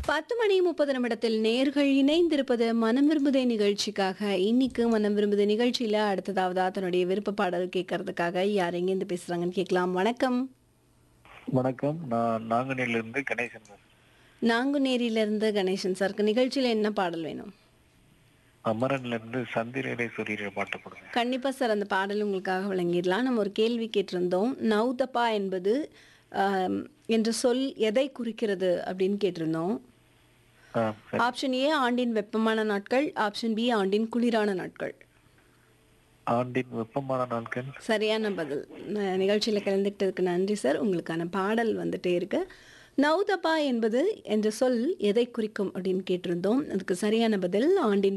பத்து மணி முப்பது நிமிடத்தில் நேர்கள் இணைந்திருப்பது மனம் விரும்புதே நிகழ்ச்சிக்காக இன்னைக்கு மனம் விரும்புதே நிகழ்ச்சியில அடுத்ததாவதா தன்னுடைய விருப்ப பாடல் கேட்கறதுக்காக யார் எங்கேருந்து பேசுறாங்கன்னு கேட்கலாம் வணக்கம் வணக்கம் நான் நாங்குநேரில இருந்து கணேசன் சார் நாங்குநேரியில இருந்து கணேசன் சாருக்கு நிகழ்ச்சியில என்ன பாடல் வேணும் அமரன்ல இருந்து சந்திரரை சூரியரை பாட்டு கொடுங்க கண்டிப்பா சார் அந்த பாடல் உங்களுக்காக வழங்கிடலாம் நம்ம ஒரு கேள்வி கேட்டிருந்தோம் நௌதப்பா என்பது ஆம், என்ற சொல் எதை குறிக்கிறது அப்படின்னு கேட்டிருந்தோம் ஆ சரி ஆப்ஷன் ஏ ஆண்டின் வெப்பமான நாட்கள் ஆப்ஷன் பி ஆண்டின் குளிரான நாட்கள் ஆண்டின் வெப்பமான நாட்கள் சரியான பதில் ந- நிகழ்ச்சியில கலந்துக்கிட்டதுக்கு நன்றி சார் உங்களுக்கான பாடல் வந்துட்டே இருக்கு நௌதப்பா என்பது என்ற சொல் எதை குறிக்கும் அப்படின்னு கேட்டிருந்தோம் அதுக்கு சரியான பதில் ஆண்டின்